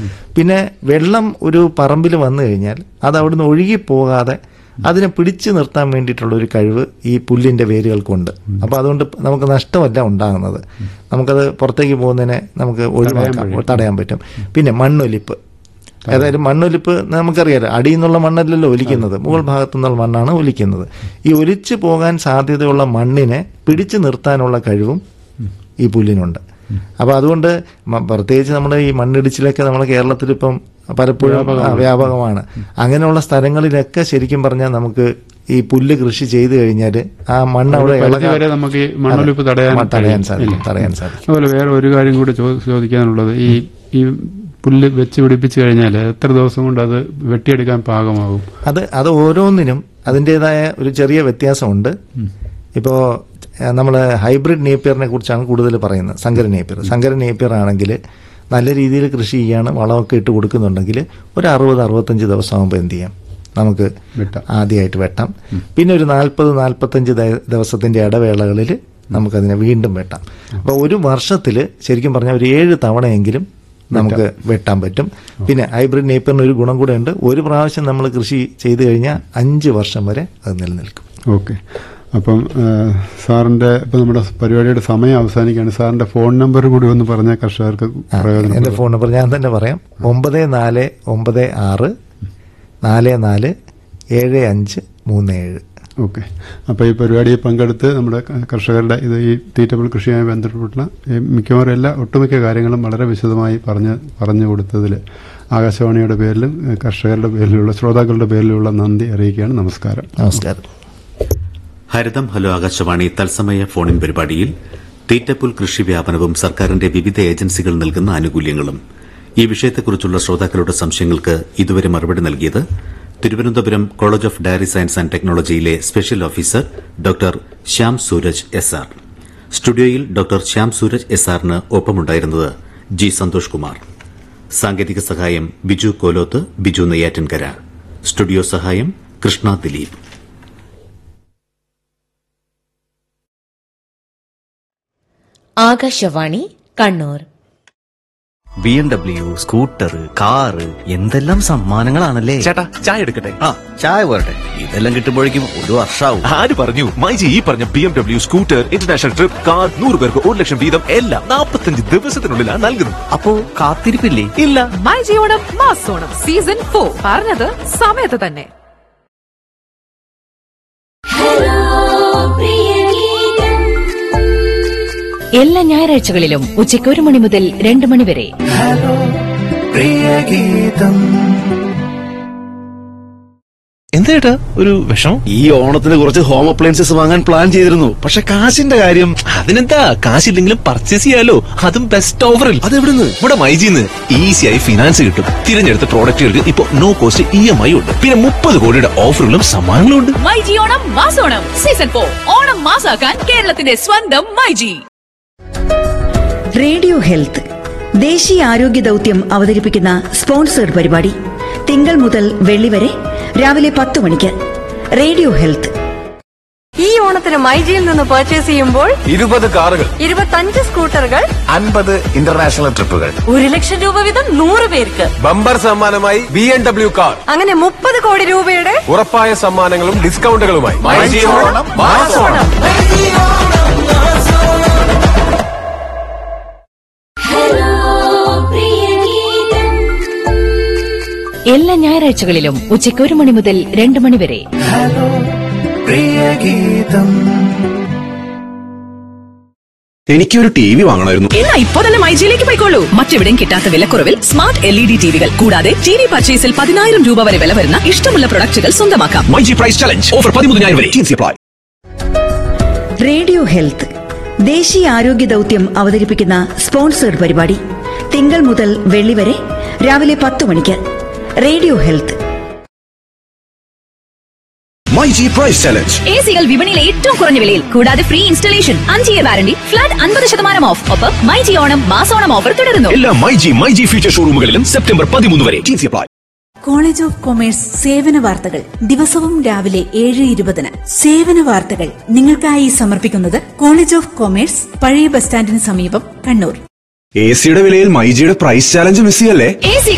പിന്നെ വെള്ളം ഒരു പറമ്പിൽ വന്നു കഴിഞ്ഞാൽ അത് അവിടുന്ന് ഒഴുകി പോകാതെ അതിനെ പിടിച്ചു നിർത്താൻ വേണ്ടിയിട്ടുള്ള ഒരു കഴിവ് ഈ പുല്ലിന്റെ വേരുകൾക്കുണ്ട് അപ്പോൾ അതുകൊണ്ട് നമുക്ക് നഷ്ടമല്ല ഉണ്ടാകുന്നത് നമുക്കത് പുറത്തേക്ക് പോകുന്നതിനെ നമുക്ക് ഒഴിവാക്കാം തടയാൻ പറ്റും പിന്നെ മണ്ണൊലിപ്പ് അതായത് മണ്ണൊലിപ്പ് നമുക്കറിയാലോ അടിയിൽ നിന്നുള്ള മണ്ണല്ലല്ലോ ഒലിക്കുന്നത് മുകൾ ഭാഗത്തു നിന്നുള്ള മണ്ണാണ് ഒലിക്കുന്നത് ഈ ഒലിച്ചു പോകാൻ സാധ്യതയുള്ള മണ്ണിനെ പിടിച്ചു നിർത്താനുള്ള കഴിവും ഈ പുല്ലിനുണ്ട് അപ്പോൾ അതുകൊണ്ട് മ- പ്രത്യേകിച്ച് നമ്മുടെ ഈ മണ്ണിടിച്ചിലൊക്കെ നമ്മുടെ കേരളത്തിൽ ഇപ്പം പലപ്പോഴും ആ, വ്യാപകമാണ് അങ്ങനെയുള്ള സ്ഥലങ്ങളിലൊക്കെ ശരിക്കും പറഞ്ഞാൽ നമുക്ക് ഈ പുല്ല് കൃഷി ചെയ്തു കഴിഞ്ഞാൽ ആ മണ്ണ് അവിടെ പരിധി ഇളകാ- വരെ നമുക്ക് ഈ മണ്ണൊലിപ്പ് തടയാൻ മ- തടയാൻ കഴിയും. സാധിക്കും ഇല്ല. തടയാൻ സാധിക്കും അതുപോലെ വേറെ ഒരു കാര്യം കൂടി ചോ- ചോദിക്കാനുള്ളത് ഈ ഈ പുല്ല് വെച്ച് പിടിപ്പിച്ചു കഴിഞ്ഞാൽ എത്ര ദിവസം കൊണ്ട് അത് വെട്ടിയെടുക്കാൻ പാകമാകും അത് അത് ഓരോന്നിനും അതിൻ്റെതായ ഒരു ചെറിയ വ്യത്യാസമുണ്ട് ഇപ്പോൾ നമ്മൾ ഹൈബ്രിഡ് നേപ്പിയറിനെ കുറിച്ചാണ് കൂടുതൽ പറയുന്നത് സങ്കര നേപ്പിയർ സങ്കര നേപ്പിയർ ആണെങ്കിൽ നല്ല രീതിയിൽ കൃഷി ചെയ്യാണ് വളമൊക്കെ ഇട്ട് കൊടുക്കുന്നുണ്ടെങ്കിൽ ഒരു അറുപത് അറുപത്തഞ്ച് ദിവസം ആകുമ്പോൾ എന്ത് ചെയ്യാം നമുക്ക് വെട്ടാം. ആദ്യമായിട്ട് വെട്ടാം പിന്നെ ഒരു നാൽപ്പത് നാൽപ്പത്തഞ്ച് ദ- ദിവസത്തിന്റെ ഇടവേളകളിൽ നമുക്കതിനെ വീണ്ടും വെട്ടാം അപ്പോൾ ഒരു വർഷത്തിൽ ശരിക്കും പറഞ്ഞാൽ ഒരു ഏഴ് തവണയെങ്കിലും നമുക്ക് വെട്ടാൻ പറ്റും പിന്നെ ഹൈബ്രിഡ് നേപ്പിയറിന് ഒരു ഗുണം കൂടെ ഉണ്ട് ഒരു പ്രാവശ്യം നമ്മൾ കൃഷി ചെയ്തു കഴിഞ്ഞാൽ അഞ്ച് വർഷം വരെ അത് നിലനിൽക്കും ഓക്കെ അപ്പം ആ, സാറിന്റെ ഇപ്പൊ നമ്മുടെ പരിപാടിയുടെ സമയം അവസാനിക്കുകയാണ് സാറിന്റെ ഫോൺ നമ്പർ കൂടി ഒന്ന് പറഞ്ഞാൽ കർഷകർക്ക് ആ, പ്രയോജനം എൻ്റെ ഫോൺ നമ്പർ ഞാൻ തന്നെ പറയാം ഒമ്പത് നാല് ഒമ്പത് ആറ് നാല് നാല് ഏഴ് അഞ്ച് മൂന്ന് ഏഴ് ഓക്കെ അപ്പോൾ ഈ പരിപാടിയിൽ പങ്കെടുത്ത് നമ്മുടെ ക- കർഷകരുടെ ഇത് ഈ തീറ്റപ്പിൾ കൃഷിയുമായി ബന്ധപ്പെട്ടുള്ള ഈ മിക്കവാറും എല്ലാ ഒട്ടുമിക്ക കാര്യങ്ങളും വളരെ വിശദമായി പറഞ്ഞ് പറഞ്ഞു കൊടുത്തതിൽ ആകാശവാണിയുടെ പേരിലും ഏ, കർഷകരുടെ പേരിലുള്ള ശ്രോതാക്കളുടെ പേരിലുള്ള നന്ദി അറിയിക്കുകയാണ് നമസ്കാരം നമസ്കാരം ഹരിതം ഹലോ ആകാശവാണി തത്സമയ ഫോണിൻ പരിപാടിയിൽ തീറ്റപ്പുൽ കൃഷി വ്യാപനവും സർക്കാരിന്റെ വിവിധ ഏജൻസികൾ നൽകുന്ന ആനുകൂല്യങ്ങളും ഈ വിഷയത്തെക്കുറിച്ചുള്ള ശ്രോതാക്കളുടെ സംശയങ്ങൾക്ക് ഇതുവരെ മറുപടി നൽകിയത് Thiruvananthapuram college of dairy science and ടെക്നോളജിയിലെ special officer doctor Shyam Sooraj S R സ്റ്റുഡിയോയിൽ ഡോക്ടർ ശ്യാം സൂരജ് എസ് ആറിന് ഒപ്പമുണ്ടായിരുന്നത് ജി സന്തോഷ് കുമാർ സാങ്കേതിക സഹായം ബിജു കോലോത്ത് ബിജു നെയ്യാറ്റിൻകര സ്റ്റുഡിയോ സഹായം Krishna Dileep Akashvani Kannur B M W scooter car എന്തെല്ലാം സമ്മാനങ്ങളാണല്ലേ ചേട്ടാ ചായ എടുക്കട്ടെ ആ ചായ പോരട്ടെ ഇതെല്ലാം കിട്ടുമ്പോഴേക്കും ഒരു വർഷാവും ആര് പറഞ്ഞു മൈജി ഈ പറഞ്ഞ B M W scooter international trip car നൂറ് പേർക്ക് ഒരു ലക്ഷം വീതം എല്ലാം നാൽപ്പത്തഞ്ച് ദിവസത്തിനുള്ളിലാണ് നൽകുന്നത് അപ്പോ കാത്തിരിപ്പില്ലേ ഇല്ല മൈ ജിയോണം മാസോണം സീസൺ ഫോർ പറഞ്ഞത് സമയത്ത് തന്നെ എല്ലാ ഞായറാഴ്ചകളിലും ഉച്ചയ്ക്ക് ഒരു മണി മുതൽ രണ്ട് മണി വരെ എന്തേട്ടാ ഒരു വിഷം ഈ ഓണത്തിന് കുറച്ച് ഹോം അപ്ലയൻസസ് വാങ്ങാൻ പ്ലാൻ ചെയ്തിരുന്നു പക്ഷെ കാശിന്റെ കാര്യം അതിനെന്താ കാശില്ലെങ്കിലും പർച്ചേസ് ചെയ്യാലോ അതും ബെസ്റ്റ് ഓഫറിൽ അതെവിടുന്ന് ഇവിടെ മൈജിന്ന് ഈസിയായി ഫിനാൻസ് കിട്ടും തിരഞ്ഞെടുത്ത പ്രോഡക്റ്റുകൾക്ക് ഇപ്പൊ no cost E M I ഉണ്ട് പിന്നെ മുപ്പത് കോടിയുടെ ഓഫറുകളും സമ്മാനങ്ങളും ഉണ്ട് മൈജി ഓണം മാസോണം സീസൺ ഫോർ ഓണം മാസാക്കാൻ കേരളത്തിന്റെ സ്വന്തം മൈജി റേഡിയോ ഹെൽത്ത് ദേശീയ ആരോഗ്യ ദൗത്യം അവതരിപ്പിക്കുന്ന സ്പോൺസേഡ് പരിപാടി തിങ്കൾ മുതൽ വെള്ളി വരെ രാവിലെ പത്ത് മണിക്ക് റേഡിയോ ഹെൽത്ത് ഈ ഓണത്തിന് മൈജിയിൽ നിന്ന് പർച്ചേസ് ചെയ്യുമ്പോൾ ഇരുപത് കാറുകൾ ഇരുപത്തഞ്ച് സ്കൂട്ടറുകൾ അൻപത് ഇന്റർനാഷണൽ ട്രിപ്പുകൾ ഒരു ലക്ഷം രൂപ വീതം നൂറ് പേർക്ക് ബമ്പർ സമ്മാനമായി ബി എം ഡബ്ല്യു കാർ അങ്ങനെ മുപ്പത് കോടി രൂപയുടെ ഉറപ്പായ സമ്മാനങ്ങളും ഡിസ്കൗണ്ടുകളുമായി എല്ലാ ഞായറാഴ്ചകളിലും ഉച്ചയ്ക്ക് ഒരു മണി മുതൽ രണ്ട് മണി വരെ എനിക്കൊരു ടി വി വാങ്ങണമായിരുന്നു എന്നാ ഇപ്പോ തന്നെ മൈജിയിലേക്ക് പോയിക്കോളൂ മറ്റെവിടെയും കിട്ടാത്ത വിലക്കുറവിൽ സ്മാർട്ട് എൽ ഇ ഡി ടിവികൾ കൂടാതെ ടി വി പർച്ചേസിൽ പതിനായിരം രൂപ വരെ വില വരുന്ന ഇഷ്ടമുള്ള പ്രൊഡക്റ്റുകൾ സ്വന്തമാക്കാം മൈജി പ്രൈസ് ചലഞ്ച് ഓഫർ പതിമൂന്നായിരം വരെ അപ്ലൈ റേഡിയോ ഹെൽത്ത് ദേശീയ ആരോഗ്യ ദൗത്യം അവതരിപ്പിക്കുന്ന സ്പോൺസേഡ് പരിപാടി തിങ്കൾ മുതൽ വെള്ളി വരെ രാവിലെ പത്ത് മണിക്ക് radio health MyG price challenge A സികൾ വിപണിയിലെ ഏറ്റവും കുറഞ്ഞ വിലയിൽ കൂടാതെ ഫ്രീ ഇൻസ്റ്റലേഷൻ അഞ്ച് ഇയർ വാരണ്ടി ഫ്ലാറ്റ് അൻപത് ശതമാനം ഓഫ് ഒപ്പം മൈജി ഓണം മാസോണം ഓഫർ തുടരുന്നു എല്ലാ മൈജി മൈജി ഫ്യൂച്ചർ ഷോറൂമുകളിലും സെപ്റ്റംബർ പതിമൂന്ന് വരെ അപ്ലൈ കോളേജ് ഓഫ് കൊമേഴ്സ് സേവന വാർത്തകൾ ദിവസവും രാവിലെ ഏഴ് ഇരുപതിന് സേവന വാർത്തകൾ നിങ്ങൾക്കായി സമർപ്പിക്കുന്നത് കോളേജ് ഓഫ് കൊമേഴ്സ് പഴയ ബസ് സ്റ്റാൻഡിന് സമീപം കണ്ണൂർ എ സിയുടെ വിലയിൽ മൈജിയുടെ പ്രൈസ് ചാലഞ്ച് മിസ് ചെയ്യല്ലേ എ